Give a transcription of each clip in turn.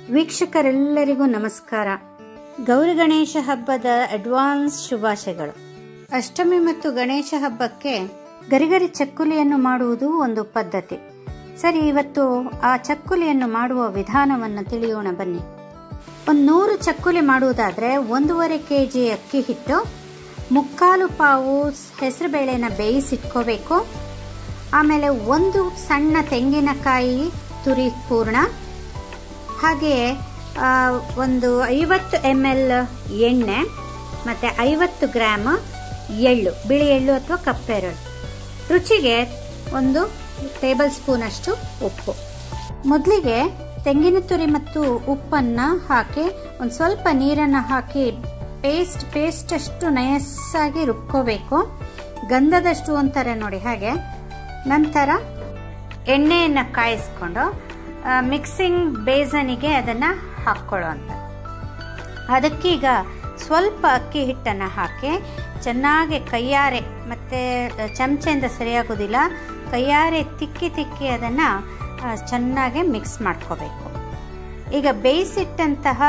ವೀಕ್ಷಕರೆಲ್ಲರಿಗೂ ನಮಸ್ಕಾರ ಗೌರಿ ಗಣೇಶ ಹಬ್ಬದ ಅಡ್ವಾನ್ಸ್ ಶುಭಾಶಯಗಳು ಅಷ್ಟಮಿ ಮತ್ತು ಗಣೇಶ ಹಬ್ಬಕ್ಕೆ ಗರಿಗರಿ ಚಕ್ಕುಲಿಯನ್ನು ಮಾಡುವುದು ಒಂದು ಪದ್ಧತಿ ಸರಿ ಇವತ್ತು ಆ ಚಕ್ಕುಲಿಯನ್ನು ಮಾಡುವ ವಿಧಾನವನ್ನು ತಿಳಿಯೋಣ ಬನ್ನಿ ಒಂದು ನೂರು ಚಕ್ಕುಲಿ ಮಾಡುವುದಾದ್ರೆ ಒಂದೂವರೆ ಕೆ ಜಿ ಅಕ್ಕಿ ಹಿಟ್ಟು ಮುಕ್ಕಾಲು ಪಾವು ಹೆಸರುಬೇಳೆನ ಬೇಯಿಸಿಟ್ಕೋಬೇಕು ಆಮೇಲೆ ಒಂದು ಸಣ್ಣ ತೆಂಗಿನಕಾಯಿ ತುರಿ ಪೂರ್ಣ ಹಾಗೆಯೇ ಆ, ಒಂದು ಐವತ್ತು ಎಮ್ ಎಲ್ ಎಣ್ಣೆ ಮತ್ತು ಐವತ್ತು ಗ್ರಾಮ್ ಎಳ್ಳು ಬಿಳಿ ಎಳ್ಳು ಅಥವಾ ಕಪ್ಪೆರಳು ರುಚಿಗೆ ಒಂದು ಟೇಬಲ್ ಸ್ಪೂನ್ ಅಷ್ಟು ಉಪ್ಪು ಮೊದಲಿಗೆ ತೆಂಗಿನ ತುರಿ ಮತ್ತು ಉಪ್ಪನ್ನು ಹಾಕಿ ಒಂದು ಸ್ವಲ್ಪ ನೀರನ್ನು ಹಾಕಿ ಪೇಸ್ಟ್ ಪೇಸ್ಟ್ ಅಷ್ಟು ನಯಸ್ಸಾಗಿ ರುಬ್ಕೋಬೇಕು ಗಂಧದಷ್ಟು ಅಂತಾರೆ ನೋಡಿ ಹಾಗೆ ನಂತರ ಎಣ್ಣೆಯನ್ನು ಕಾಯಿಸ್ಕೊಂಡು ಆ, ಮಿಕ್ಸಿಂಗ್ ಬೇಸನಿಗೆ ಅದನ್ನು ಹಾಕ್ಕೊಳ್ಳುವಂಥ ಅದಕ್ಕೀಗ ಸ್ವಲ್ಪ ಅಕ್ಕಿ ಹಿಟ್ಟನ್ನು ಹಾಕಿ ಚೆನ್ನಾಗಿ ಕೈಯಾರೆ ಮತ್ತು ಚಮಚೆಯಿಂದ ಸರಿಯಾಗೋದಿಲ್ಲ ಕೈಯಾರೆ ತಿಕ್ಕಿ ತಿಕ್ಕಿ ಅದನ್ನು ಚೆನ್ನಾಗಿ ಮಿಕ್ಸ್ ಮಾಡ್ಕೋಬೇಕು ಈಗ ಬೇಯಿಸಿಟ್ಟಂತಹ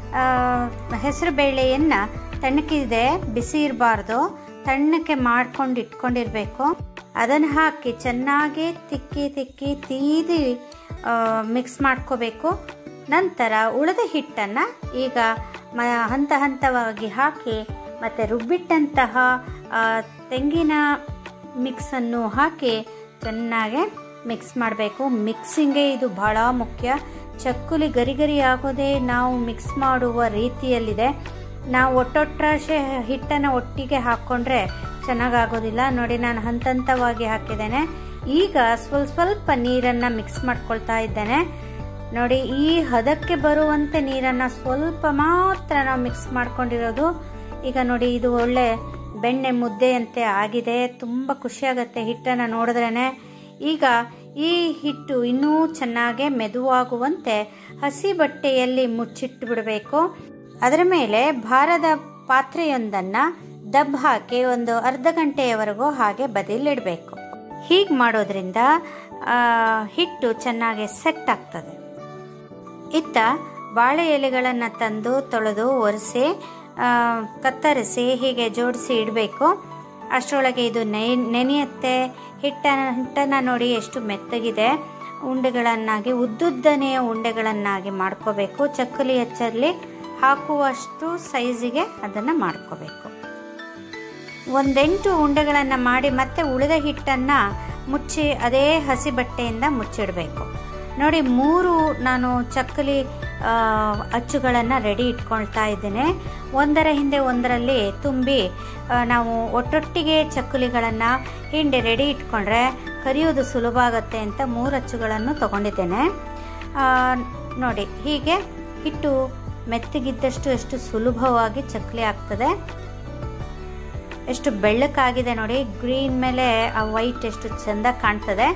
ಹೆಸರು ಬೇಳೆಯನ್ನು ತಣ್ಣಕ್ಕಿದೆ ಬಿಸಿ ಇರಬಾರ್ದು ತಣ್ಣಕ್ಕೆ ಮಾಡ್ಕೊಂಡು ಇಟ್ಕೊಂಡಿರಬೇಕು ಅದನ್ನು ಹಾಕಿ ಚೆನ್ನಾಗಿ ತಿಕ್ಕಿ ತಿಕ್ಕಿ ತೀದಿ ಮಿಕ್ಸ್ ಮಾಡ್ಕೋಬೇಕು ನಂತರ ಉಳಿದ ಹಿಟ್ಟನ್ನು ಈಗ ಮ ಹಂತ ಹಂತವಾಗಿ ಹಾಕಿ ಮತ್ತು ರುಬ್ಬಿಟ್ಟಂತಹ ಆ, ತೆಂಗಿನ ಮಿಕ್ಸನ್ನು ಹಾಕಿ ಚೆನ್ನಾಗಿ ಮಿಕ್ಸ್ ಮಾಡಬೇಕು ಮಿಕ್ಸಿಂಗೇ ಇದು ಬಹಳ ಮುಖ್ಯ ಚಕ್ಕುಲಿ ಗರಿ ಗರಿ ಆಗೋದೇ ನಾವು ಮಿಕ್ಸ್ ಮಾಡುವ ರೀತಿಯಲ್ಲಿದೆ ನಾವು ಒಟ್ಟೊಟ್ರಾಶೆ ಹಿಟ್ಟನ್ನು ಒಟ್ಟಿಗೆ ಹಾಕ್ಕೊಂಡ್ರೆ ಚೆನ್ನಾಗಾಗೋದಿಲ್ಲ ನೋಡಿ ನಾನು ಹಂತ ಹಂತವಾಗಿ ಹಾಕಿದ್ದೇನೆ ಈಗ ಸ್ವಲ್ಪ ಸ್ವಲ್ಪ ನೀರನ್ನು ಮಿಕ್ಸ್ ಮಾಡ್ಕೊಳ್ತಾ ಇದ್ದೇನೆ ನೋಡಿ ಈ ಹದಕ್ಕೆ ಬರುವಂತೆ ನೀರನ್ನು ಸ್ವಲ್ಪ ಮಾತ್ರ ನಾವು ಮಿಕ್ಸ್ ಮಾಡ್ಕೊಂಡಿರೋದು ಈಗ ನೋಡಿ ಇದು ಒಳ್ಳೆ ಬೆಣ್ಣೆ ಮುದ್ದೆಯಂತೆ ಆಗಿದೆ ತುಂಬ ಖುಷಿಯಾಗತ್ತೆ ಹಿಟ್ಟನ್ನು ನೋಡಿದ್ರೇ ಈಗ ಈ ಹಿಟ್ಟು ಇನ್ನೂ ಚೆನ್ನಾಗಿ ಮೆದುವಾಗುವಂತೆ ಹಸಿ ಬಟ್ಟೆಯಲ್ಲಿ ಮುಚ್ಚಿಟ್ಟು ಬಿಡಬೇಕು ಅದರ ಮೇಲೆ ಭಾರದ ಪಾತ್ರೆಯೊಂದನ್ನು ದಬ್ ಹಾಕಿ ಒಂದು ಅರ್ಧ ಗಂಟೆಯವರೆಗೂ ಹಾಗೆ ಬದಿಲಿಡಬೇಕು ಹೀಗೆ ಮಾಡೋದ್ರಿಂದ ಆ, ಹಿಟ್ಟು ಚೆನ್ನಾಗಿ ಸೆಟ್ ಆಗ್ತದೆ ಇತ್ತ ಬಾಳೆ ಎಲೆಗಳನ್ನು ತಂದು ತೊಳೆದು ಒರೆಸಿ ಆ, ಕತ್ತರಿಸಿ ಹೀಗೆ ಜೋಡಿಸಿ ಇಡಬೇಕು ಅಷ್ಟರೊಳಗೆ ಇದು ನೆ- ನೆನೆಯುತ್ತೆ ಹಿಟ್ಟನ ಹಿಟ್ಟನ್ನು ನೋಡಿ ಎಷ್ಟು ಮೆತ್ತಗಿದೆ ಉಂಡೆಗಳನ್ನಾಗಿ ಉದ್ದುದ್ದನೆಯ ಉಂಡೆಗಳನ್ನಾಗಿ ಮಾಡ್ಕೋಬೇಕು ಚಕ್ಕಲಿ ಹಚ್ಚಲ್ಲಿ ಹಾಕುವಷ್ಟು ಸೈಜಿಗೆ ಅದನ್ನು ಮಾಡ್ಕೋಬೇಕು ಒಂದೆಂಟು ಉಂಡೆಗಳನ್ನು ಮಾಡಿ ಮತ್ತೆ ಉಳಿದ ಹಿಟ್ಟನ್ನು ಮುಚ್ಚಿ ಅದೇ ಹಸಿ ಬಟ್ಟೆಯಿಂದ ಮುಚ್ಚಿಡಬೇಕು ನೋಡಿ ಮೂರು ನಾನು ಚಕ್ಕಲಿ ಆ, ಅಚ್ಚುಗಳನ್ನು ರೆಡಿ ಇಟ್ಕೊಳ್ತಾ ಇದ್ದೇನೆ ಒಂದರ ಹಿಂದೆ ಒಂದರಲ್ಲಿ ತುಂಬಿ ಆ, ನಾವು ಒಟ್ಟೊಟ್ಟಿಗೆ ಚಕ್ಕುಲಿಗಳನ್ನು ಹಿಂದೆ ರೆಡಿ ಇಟ್ಕೊಂಡ್ರೆ ಕರಿಯೋದು ಸುಲಭ ಆಗುತ್ತೆ ಅಂತ ಮೂರು ಅಚ್ಚುಗಳನ್ನು ತಗೊಂಡಿದ್ದೇನೆ ಆ, ನೋಡಿ ಹೀಗೆ ಹಿಟ್ಟು ಮೆತ್ತಗಿದ್ದಷ್ಟು ಎಷ್ಟು ಸುಲಭವಾಗಿ ಚಕ್ಕಲಿ ಆಗ್ತದೆ ಎಷ್ಟು ಬೆಳ್ಳಕ್ಕಾಗಿದೆ ನೋಡಿ ಗ್ರೀನ್ ಮೇಲೆ ಆ ವೈಟ್ ಎಷ್ಟು ಚೆಂದ ಕಾಣ್ತದೆ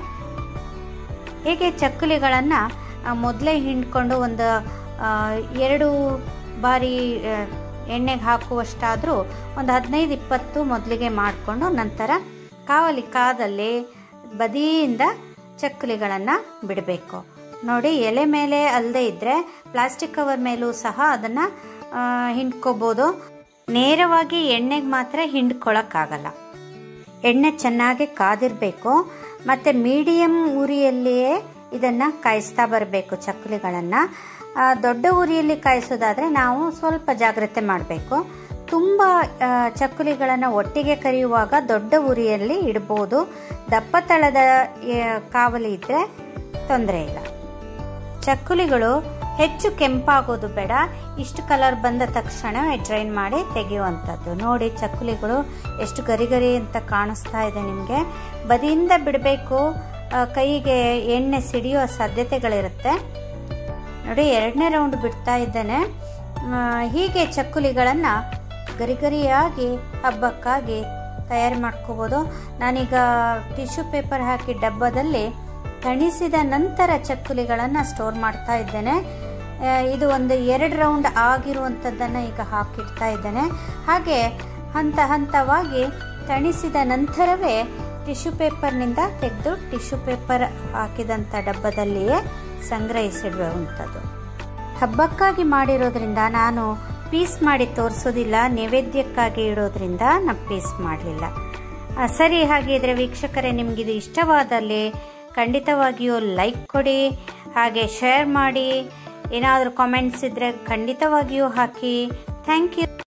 ಹೀಗೆ ಚಕ್ಕುಲಿಗಳನ್ನು ಮೊದಲೇ ಹಿಂಡ್ಕೊಂಡು ಒಂದು ಆ, ಎರಡು ಬಾರಿ ಆ, ಎಣ್ಣೆಗೆ ಹಾಕುವಷ್ಟಾದರೂ ಒಂದು ಹದಿನೈದು ಇಪ್ಪತ್ತು ಮೊದಲಿಗೆ ಮಾಡಿಕೊಂಡು ನಂತರ ಕಾವಲಿ ಕಾದಲ್ಲಿ ಬದಿಯಿಂದ ಚಕ್ಕುಲಿಗಳನ್ನು ಬಿಡಬೇಕು ನೋಡಿ ಎಲೆ ಮೇಲೆ ಅಲ್ಲದೆ ಇದ್ದರೆ ಪ್ಲಾಸ್ಟಿಕ್ ಕವರ್ ಮೇಲೂ ಸಹ ಅದನ್ನು ಹಿಂಡ್ಕೋಬೋದು ನೇರವಾಗಿ ಎಣ್ಣೆಗೆ ಮಾತ್ರ ಹಿಂಡ್ಕೊಳಕ್ಕಾಗಲ್ಲ ಎಣ್ಣೆ ಚೆನ್ನಾಗಿ ಕಾದಿರಬೇಕು ಮತ್ತು ಮೀಡಿಯಂ ಉರಿಯಲ್ಲಿಯೇ ಇದನ್ನು ಕಾಯಿಸ್ತಾ ಬರಬೇಕು ಚಕ್ಕುಲಿಗಳನ್ನು ದೊಡ್ಡ ಉರಿಯಲ್ಲಿ ಕಾಯಿಸೋದಾದರೆ ನಾವು ಸ್ವಲ್ಪ ಜಾಗ್ರತೆ ಮಾಡಬೇಕು ತುಂಬ ಚಕ್ಕುಲಿಗಳನ್ನು ಒಟ್ಟಿಗೆ ಕರಿಯುವಾಗ ದೊಡ್ಡ ಉರಿಯಲ್ಲಿ ಇಡ್ಬೋದು ದಪ್ಪ ತಳದ ಆ, ಕಾವಲಿ ಇದ್ದರೆ ತೊಂದರೆ ಇಲ್ಲ ಚಕ್ಕುಲಿಗಳು ಹೆಚ್ಚು ಕೆಂಪಾಗೋದು ಬೇಡ ಇಷ್ಟು ಕಲರ್ ಬಂದ ತಕ್ಷಣ ಡ್ರೈನ್ ಮಾಡಿ ತೆಗೆಯುವಂಥದ್ದು ನೋಡಿ ಚಕ್ಕುಲಿಗಳು ಎಷ್ಟು ಗರಿ ಗರಿ ಅಂತ ಕಾಣಿಸ್ತಾ ಇದೆ ನಿಮಗೆ ಬದಿಯಿಂದ ಬಿಡಬೇಕು ಕೈಗೆ ಎಣ್ಣೆ ಸಿಡಿಯೋ ಸಾಧ್ಯತೆಗಳಿರುತ್ತೆ ನೋಡಿ ಎರಡನೇ ರೌಂಡ್ ಬಿಡ್ತಾ ಇದ್ದೇನೆ ಆ, ಹೀಗೆ ಚಕ್ಕುಲಿಗಳನ್ನು ಗರಿ ಗರಿಯಾಗಿ ಹಬ್ಬಕ್ಕಾಗಿ ತಯಾರು ಮಾಡ್ಕೋಬೋದು ನಾನೀಗ ಟಿಶ್ಯೂ ಪೇಪರ್ ಹಾಕಿ ಡಬ್ಬದಲ್ಲಿ ತಣಿಸಿದ ನಂತರ ಚಕ್ಕುಲಿಗಳನ್ನು ಸ್ಟೋರ್ ಮಾಡ್ತಾ ಇದ್ದೇನೆ ಆ, ಇದು ಒಂದು ಎರಡು ರೌಂಡ್ ಆಗಿರುವಂಥದ್ದನ್ನು ಈಗ ಹಾಕಿಡ್ತಾ ಇದ್ದೇನೆ ಹಾಗೆ ಹಂತ ಹಂತವಾಗಿ ತಣಿಸಿದ ನಂತರವೇ ಟಿಶ್ಯೂ ಪೇಪರ್ನಿಂದ ತೆಗೆದು ಟಿಶ್ಯೂ ಪೇಪರ್ ಹಾಕಿದಂಥ ಡಬ್ಬದಲ್ಲಿಯೇ ಸಂಗ್ರಹಿಸಿಡುವಂಥದ್ದು ಹಬ್ಬಕ್ಕಾಗಿ ಮಾಡಿರೋದ್ರಿಂದ ನಾನು ಪೀಸ್ ಮಾಡಿ ತೋರಿಸೋದಿಲ್ಲ ನೈವೇದ್ಯಕ್ಕಾಗಿ ಇಡೋದ್ರಿಂದ ನಾನು ಪೀಸ್ ಮಾಡಲಿಲ್ಲ ಸರಿ ಹಾಗಿದ್ರೆ ವೀಕ್ಷಕರೇ ನಿಮಗಿದು ಇಷ್ಟವಾದಲ್ಲಿ ಖಂಡಿತವಾಗಿಯೂ ಲೈಕ್ ಕೊಡಿ ಹಾಗೆ ಶೇರ್ ಮಾಡಿ ಏನಾದರೂ ಕಾಮೆಂಟ್ಸ್ ಇದ್ದರೆ ಖಂಡಿತವಾಗಿಯೂ ಹಾಕಿ ಥ್ಯಾಂಕ್ ಯು